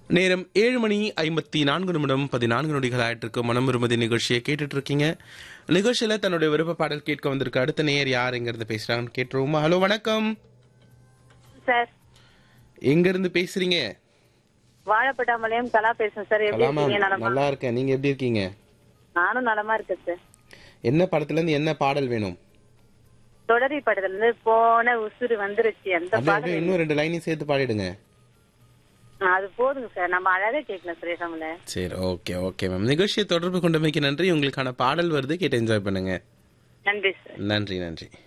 நேரம் ஏழு மணி ஐம்பத்தி நான்கு நிமிடம் பதினான்கு நொடிகள் ஆயிட்டு மனம் விரும்பதி நிகழ்ச்சியை கேட்டுட்டு இருக்கீங்க நிகழ்ச்சியில தன்னுடைய விருப்ப பாடல் கேட்க வந்திருக்க அடுத்த நேயர் யார் எங்க இருந்து பேசுறாங்கன்னு கேட்டுருவோமா ஹலோ வணக்கம் சார் எங்க இருந்து பேசுறீங்க வாழைப்பட்டாமலையும் கலா பேசுறேன் சார் எப்படி கலாமா இருக்கீங்க நலமா நல்லா இருக்கேன் நீங்க எப்படி இருக்கீங்க நானும் நலமா இருக்கேன் சார் என்ன படத்துல இருந்து என்ன பாடல் வேணும் தொடரி படத்துல இருந்து போன உசுறு வந்துருச்சு அந்த அப்படியே பாடல் இன்னும் ரெண்டு லைனையும் சேர்த்து பாடிடுங்க ஆ, அது போதுங்க சார் நம்ம அழகா கேட்கலாம் சுரேஷாமல சரி ஓகே ஓகே மேம் நிகழ்ச்சியை தொடர்பு கொண்டமைக்கு நன்றி உங்களுக்கான பாடல் வருது கேட்டு என்ஜாய் பண்ணுங்க நன்றி சார் நன்றி நன்றி